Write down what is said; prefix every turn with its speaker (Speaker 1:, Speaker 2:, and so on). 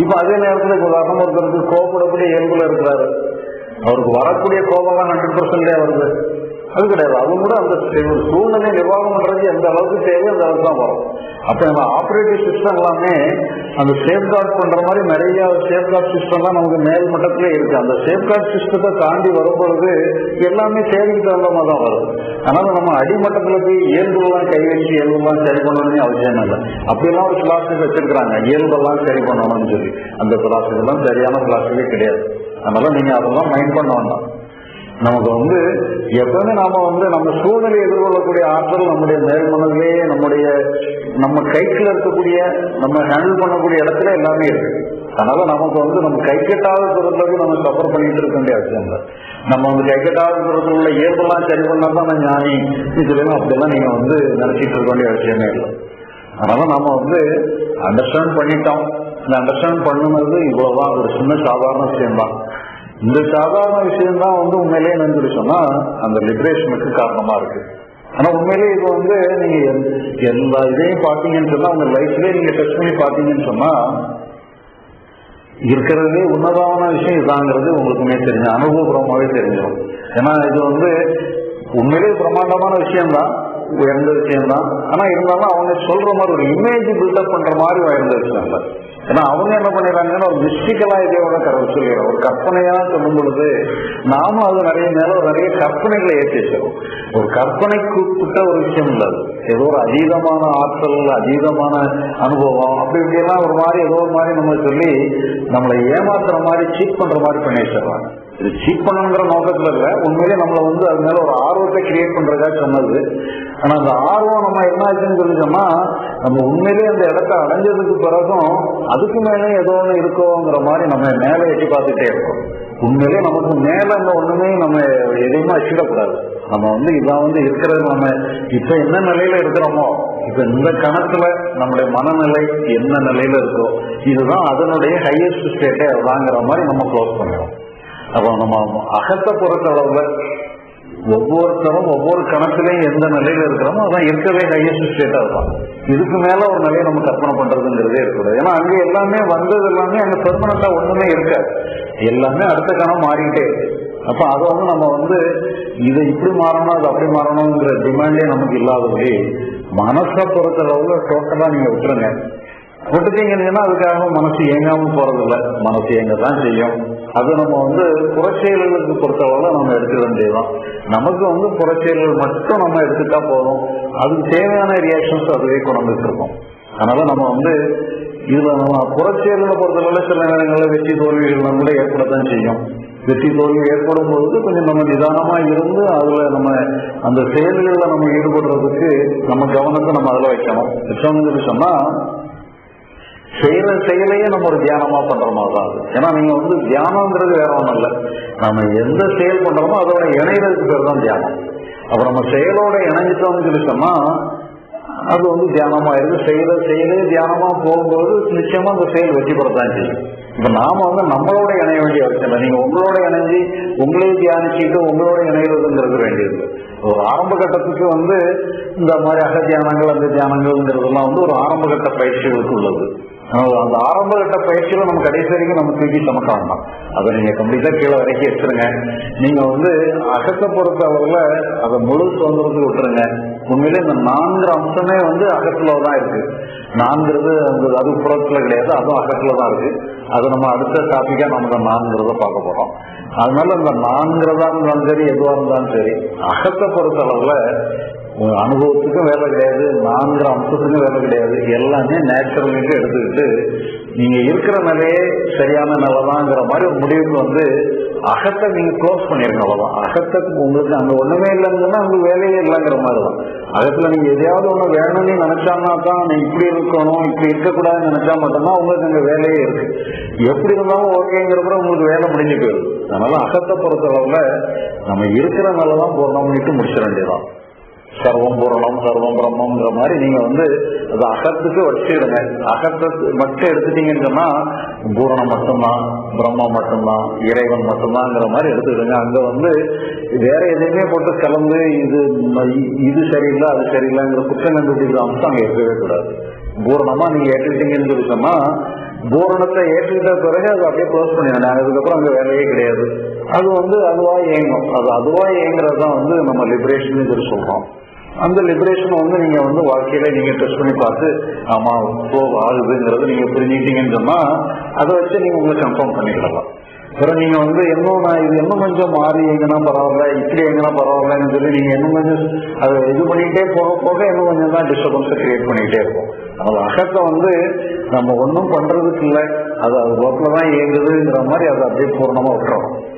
Speaker 1: இப்ப அதே நேரத்துல இப்ப உதாரணம் ஒருத்தருக்கு கோபப்படக்கூடிய இயல்புல இருக்கிறாரு அவருக்கு வரக்கூடிய கோபம் ஹண்ட்ரட் பர்சன்டே வருது அது கிடையாது அது கூட அந்த சூ- சூழ்நிலை நிர்வாகம் பண்றது எந்த அளவுக்கு தேவை அந்த அளவுக்கு தான் வரும் அப்ப நம்ம ஆப்ரேட்டிவ் சிஸ்டம் எல்லாமே அந்த சேஃப்கார்ட் பண்ற மாதிரி நிறைய சேஃப்கார்ட் சிஸ்டம்லாம் நமக்கு மேல் மட்டத்திலே இருக்கு அந்த சேஃப்கார்ட் சிஸ்டத்தை தாண்டி வரும்பொழுது எல்லாமே தேவைக்கு தகுந்த மாதிரி தான் வரும் அதனால நம்ம அடிமட்டத்துல போய் இயல்புலாம் கை வச்சு இயல்புலாம் சரி பண்ணணும்னு அவசியம் இல்லை அப்படியெல்லாம் ஒரு பிலாசபி வச்சிருக்கிறாங்க இயல்பெல்லாம் சரி பண்ணணும்னு சொல்லி அந்த பிலாசபி எல்லாம் சரியான பிலாசபியே கிடையாது அதனால நீங்க அதெல்லாம் மைண்ட் பண்ண வேண்டாம் நமக்கு வந்து எப்பவுமே நாம வந்து நம்ம சூழ்நிலை எதிர்கொள்ளக்கூடிய ஆற்றல் நம்முடைய மேல்மனதிலேயே நம்முடைய நம்ம கைக்குள்ள இருக்கக்கூடிய நம்ம ஹேண்டில் பண்ணக்கூடிய இடத்துல எல்லாமே இருக்கு அதனால நமக்கு வந்து நம்ம கை கெட்டாத தூரத்துல நம்ம சஃபர் பண்ணிட்டு இருக்க வேண்டிய அவசியம் இல்லை நம்ம வந்து கை கெட்டாத தூரத்தில் உள்ள இயல்பெல்லாம் சரி பண்ணா தான் நான் ஞானி இதுலாம் அப்படியெல்லாம் நீங்க வந்து நினைச்சிட்டு இருக்க வேண்டிய அவசியமே இல்லை அதனால நாம வந்து அண்டர்ஸ்டாண்ட் பண்ணிட்டோம் இந்த அண்டர்ஸ்டாண்ட் பண்ணுனது இவ்வளவுதான் ஒரு சின்ன சாதாரண விஷயம்தான் இந்த சாதாரண விஷயம் தான் வந்து உண்மையிலேயே என்னன்னு சொன்னா அந்த லிபரேஷனுக்கு காரணமா இருக்கு ஆனா உண்மையிலேயே இது வந்து நீங்க எந்த- எல்லா இதையும் பாத்தீங்கன்னு சொன்னா உங்க லைஃப்லயே நீங்க டெஸ்ட் பண்ணி பாத்தீங்கன்னு சொன்னா இருக்கிறதுலே உன்னதமான விஷயம் இதாங்கிறது உங்களுக்குமே தெரிஞ்ச அனுபவபூர்வமாவே தெரிஞ்சிடும் ஏன்னா இது வந்து உண்மையிலேயே பிரம்மாண்டமான விஷயம்தான் உயர்ந்த விஷயம்தான் ஆனா இருந்தாலும் அவங்க சொல்ற மாதிரி ஒரு இமேஜ் பில்டப் பண்ற மாதிரி உயர்ந்த விஷயம் இல்லை ஏன்னா அவங்க என்ன பண்ணிடுறாங்கன்னா ஒரு மிஸ்டிக்கலா இதோட கடவுள் சொல்லிடுறோம் ஒரு கற்பனையா சொல்லும் பொழுது நாமும் அது நிறைய மேல ஒரு நிறைய கற்பனைகளை ஏற்றி வச்சிடும் ஒரு கற்பனைக்கு உட்பட்ட ஒரு விஷயம் இல்லை அது ஏதோ ஒரு அதீதமான ஆற்றல் அதீதமான அனுபவம் அப்படி இப்படி எல்லாம் ஒரு மாதிரி ஏதோ ஒரு மாதிரி நம்ம சொல்லி நம்மளை ஏமாத்துற மாதிரி சீட் பண்ற மாதிரி பண்ணி வச்சிடறாங்க இது சீட் பண்ணணுங்கிற நோக்கத்துல இல்ல உண்மையிலே நம்மளை வந்து அது மேல ஒரு ஆர்வத்தை கிரியேட் பண்றதுக்காக சொன்னது ஆனா அந்த ஆர்வம் நம்ம என்ன ஆச்சுன்னு சொல்லி சொன்னா நம்ம உண்மையிலேயே அந்த இடத்த அடைஞ்சதுக்கு பிறகும் அதுக்கு மேலே ஏதோ ஒண்ணு இருக்கோங்கிற மாதிரி நம்ம மேலே எட்டி பார்த்துட்டே இருக்கோம் உண்மையிலேயே நமக்கு மேல இந்த ஒண்ணுமே நம்ம எதையுமே வச்சிடக்கூடாது நம்ம வந்து இதான் வந்து இருக்கிறது நம்ம இப்ப என்ன நிலையில இருக்கிறோமோ இப்ப இந்த கணக்குல நம்முடைய மனநிலை என்ன நிலையில இருக்கோ இதுதான் அதனுடைய ஹையஸ்ட் ஸ்டேட்டே அதுதாங்கிற மாதிரி நம்ம க்ளோஸ் பண்ணுறோம் அப்போ நம்ம அகத்தை பொறுத்தளவுல ஒவ்வொருத்தரும் ஒவ்வொரு கணக்கிலையும் எந்த நிலையில இருக்கிறோமோ அதான் இருக்கவே ஹையஸ்ட் ஸ்டேட்டா இருக்கும் இதுக்கு மேல ஒரு நிலையை நம்ம கற்பனை பண்றதுங்கிறதே இருக்கக்கூடாது ஏன்னா அங்க எல்லாமே வந்தது எல்லாமே அங்க பெர்மனண்டா ஒண்ணுமே இருக்காது எல்லாமே அடுத்த கணம் மாறிக்கிட்டே இருக்கு அப்ப அதை வந்து நம்ம வந்து இதை இப்படி மாறணும் அது அப்படி மாறணுங்கிற டிமாண்டே நமக்கு இல்லாதபடி மனசை பொறுத்தளவுல டோட்டலா நீங்க விட்டுருங்க விட்டுட்டீங்கன்னா அதுக்காக மனசு இயங்காம போறதில்ல மனசு இயங்க தான் செய்யும் அது நம்ம வந்து புறச்செயல்களுக்கு பொறுத்தளவுல நம்ம எடுத்துக்க வேண்டியதுதான் நமக்கு வந்து புறச்செயல்கள் மட்டும் நம்ம எடுத்துட்டா போதும் அதுக்கு தேவையான ரியாக்ஷன்ஸ் அதுவே கொண்டு வந்துட்டு இருக்கோம் அதனால நம்ம வந்து இதுல நம்ம புறச்செயல்களை பொறுத்தளவுல சில நேரங்களில் வெற்றி தோல்விகள் கூட ஏற்படத்தான் செய்யும் வெற்றி தோல்வி ஏற்படும் பொழுது கொஞ்சம் நம்ம நிதானமா இருந்து அதுல நம்ம அந்த செயல்களில் நம்ம ஈடுபடுறதுக்கு நம்ம கவனத்தை நம்ம அதுல வைக்கணும் வச்சோம்னு சொன்னா செய்யற செயலையே நம்ம ஒரு தியானமா பண்ற மாதிரி தான் அது ஏன்னா நீங்க வந்து தியானம்ன்றது வேற ஒண்ணும் இல்லை நம்ம எந்த செயல் பண்றோமோ அதோட இணையறதுக்கு பேர் தான் தியானம் அப்ப நம்ம செயலோட இணைஞ்சிட்டோம்னு சொல்லி சொன்னா அது வந்து தியானமா இருக்கு செய்யற செயலே தியானமா போகும்போது நிச்சயமா அந்த செயல் வெற்றி பெறத்தான் செய்யும் இப்ப நாம வந்து நம்மளோட இணைய வேண்டிய அவசியம் இல்லை நீங்க உங்களோட இணைஞ்சு உங்களே தியானிச்சுட்டு உங்களோட இணைகிறதுங்கிறது வேண்டியது ஒரு ஆரம்ப கட்டத்துக்கு வந்து இந்த மாதிரி அக தியானங்கள் அந்த தியானங்கள்ங்கிறதெல்லாம் வந்து ஒரு ஆரம்ப கட்ட பயிற்சிகளுக்கு உள்ளது அதனால அந்த ஆரம்ப கட்ட பயிற்சியில நம்ம கடைசி வரைக்கும் நம்ம தூக்கி சமக்க வேண்டாம் அதை நீங்க கம்ப்ளீட்டா கீழே வரைக்கும் வச்சிருங்க நீங்க வந்து அகத்தை பொறுத்த அளவுல அதை முழு சுதந்திரத்துக்கு விட்டுருங்க உண்மையிலே இந்த நான்கு அம்சமே வந்து அகத்துல தான் இருக்கு நான்கிறது அந்த அது புறத்துல கிடையாது அதுவும் அகத்துல தான் இருக்கு அது நம்ம அடுத்த டாபிக்கா நம்ம இந்த நான்கிறத பார்க்க போறோம் அதனால இந்த நான்கிறதா இருந்தாலும் சரி எதுவா இருந்தாலும் சரி அகத்தை பொறுத்த அளவுல உங்க அனுபவத்துக்கும் வேலை கிடையாது நான்கிற அம்சத்துக்கும் வேலை கிடையாது எல்லாமே நேச்சுரலுக்கு எடுத்துக்கிட்டு நீங்க இருக்கிற நிலையே சரியான நிலைதாங்கிற மாதிரி ஒரு முடிவுக்கு வந்து அகத்தை நீங்க க்ளோஸ் பண்ணிருங்க அவ்வளவுதான் அகத்துக்கு உங்களுக்கு அங்க ஒண்ணுமே இல்லைங்கன்னா உங்களுக்கு வேலையே இல்லைங்கிற மாதிரி தான் அகத்துல நீங்க எதையாவது ஒண்ணு வேணும்னு நினைச்சாங்கன்னா தான் நீ இப்படி இருக்கணும் இப்படி இருக்கக்கூடாதுன்னு நினைச்சா மட்டும்தான் உங்களுக்கு அங்க வேலையே இருக்கு எப்படி இருந்தாலும் ஓகேங்கிறப்ப உங்களுக்கு வேலை முடிஞ்சு போயிடுது அதனால அகத்தை பொறுத்தளவுல நம்ம இருக்கிற நிலைதான் பூர்ணம் பண்ணிட்டு முடிச்சிட வேண்டியதான் சர்வம் பூரணம் சர்வம் பிரம்மங்கிற மாதிரி நீங்க வந்து அது அகத்துக்கு வச்சுக்கிடுங்க அகத்தை மட்டும் எடுத்துட்டீங்கன்னு சொன்னா பூரணம் மட்டும்தான் பிரம்மம் மட்டும்தான் இறைவன் மட்டும்தாங்கிற மாதிரி எடுத்துக்கிடுங்க அங்க வந்து வேற எதையுமே போட்டு கலந்து இது இது சரியில்லை அது சரியில்லைங்கிற குற்றம் கண்டுபிடிக்கிற அம்சம் அங்க இருக்கவே கூடாது பூரணமா நீங்க ஏற்றுட்டீங்கன்னு சொல்லி சொன்னா பூரணத்தை ஏற்றுக்கிட்ட பிறகு அது அப்படியே க்ளோஸ் பண்ணிடணும் நாங்கள் அதுக்கப்புறம் அங்கே வேலையே கிடையாது அது வந்து அதுவா இயங்கும் அது அதுவா இயங்குறது தான் வந்து நம்ம லிபரேஷன் சொல்லி சொல்றோம் அந்த லிபரேஷன் வந்து நீங்க வந்து வாழ்க்கையில நீங்க டெஸ்ட் பண்ணி பார்த்து ஆமா ஃப்ளோ ஆகுதுங்கிறத நீங்க புரிஞ்சுக்கிட்டீங்கன்னு சொன்னா அதை வச்சு நீங்க உங்களை கன்ஃபார்ம் பண்ணிக்கிடலாம் அப்புறம் நீங்க வந்து இன்னும் நான் இது இன்னும் கொஞ்சம் மாறி எங்கன்னா பரவாயில்ல இப்படி எங்கன்னா பரவாயில்லன்னு சொல்லி நீங்க இன்னும் கொஞ்சம் அதை இது பண்ணிக்கிட்டே போக போக இன்னும் கொஞ்சம் தான் டிஸ்டர்பன்ஸை கிரியேட் பண்ணிக்கிட்டே இருக்கும் அது அகத்தை வந்து நம்ம ஒன்றும் பண்றதுக்கு இல்லை அது அது ரோட்டில் தான் இயங்குதுங்கிற மாதிரி அதை அப்படியே பூர்ணமா விட்டுறோம்